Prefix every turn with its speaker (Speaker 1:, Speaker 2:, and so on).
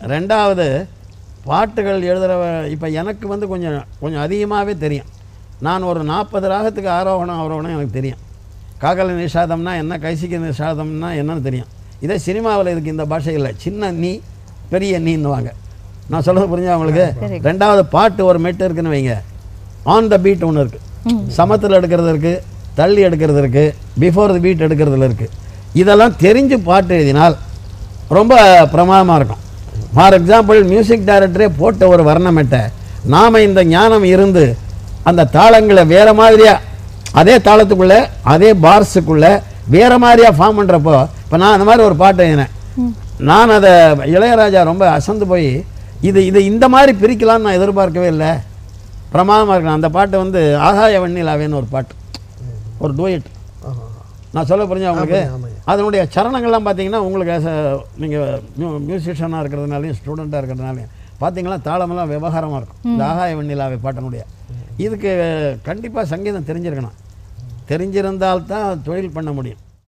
Speaker 1: ரெண்டாவது பாட்டுகள் எழுதுகிற இப்போ எனக்கு வந்து கொஞ்சம் கொஞ்சம் அதிகமாகவே தெரியும் நான் ஒரு நாற்பது ராகத்துக்கு ஆரோகணம் ஆரோகணம் எனக்கு தெரியும் காக்கல நிஷாதம்னா என்ன கைசிக்க நிஷாதம்னா என்னன்னு தெரியும் இதே சினிமாவில் இதுக்கு இந்த பாஷை இல்லை சின்ன நீ பெரிய நீன்னுவாங்க நான் சொல்கிறது புரிஞ்சா உங்களுக்கு ரெண்டாவது பாட்டு ஒரு மெட்டு இருக்குன்னு வைங்க ஆன் த பீட் ஒன்று இருக்குது சமத்தில் எடுக்கிறது இருக்குது தள்ளி எடுக்கிறது இருக்குது பிஃபோர் தி பீட் எடுக்கிறதுல இருக்குது இதெல்லாம் தெரிஞ்சு பாட்டு எழுதினால் ரொம்ப பிரமாதமாக இருக்கும் ஃபார் எக்ஸாம்பிள் மியூசிக் டைரக்டரே போட்ட ஒரு வர்ணமெட்டை நாம் இந்த ஞானம் இருந்து அந்த தாளங்களை வேறு மாதிரியாக அதே தாளத்துக்குள்ளே அதே பார்ஸுக்குள்ளே வேறு மாதிரியாக ஃபார்ம் பண்ணுறப்போ இப்போ நான் அந்த மாதிரி ஒரு பாட்டு எழுதினேன் நான் அதை இளையராஜா ரொம்ப அசந்து போய் இது இது இந்த மாதிரி பிரிக்கலாம்னு நான் எதிர்பார்க்கவே இல்லை பிரமாதமாக இருக்கணும் அந்த பாட்டு வந்து ஆகாய வெண்ணிலாவேன்னு ஒரு பாட்டு ஒரு டூயட்
Speaker 2: ஆஹா.
Speaker 1: நான் சொல்ல புரிஞ்சா உங்களுக்கு
Speaker 2: ஆமாய்யா, ஆமாய்யா.
Speaker 1: அதனுடைய சரணங்கள்லாம் பார்த்தீங்கன்னா உங்களுக்கு as a நீங்கள் மியூ மியூசிஷியனாக இருக்கிறதுனாலையும் ஸ்டூடெண்ட்டாக இருக்கிறதுனாலையும் பார்த்தீங்கன்னா தாளமெல்லாம் விவகாரமாக இருக்கும் இந்த ஆகாய வெண்ணிலாவை பாட்டினுடைய இதுக்கு கண்டிப்பாக சங்கீதம் தெரிஞ்சிருக்கணும் தெரிஞ்சிருந்தால்தான் தொழில் பண்ண முடியும்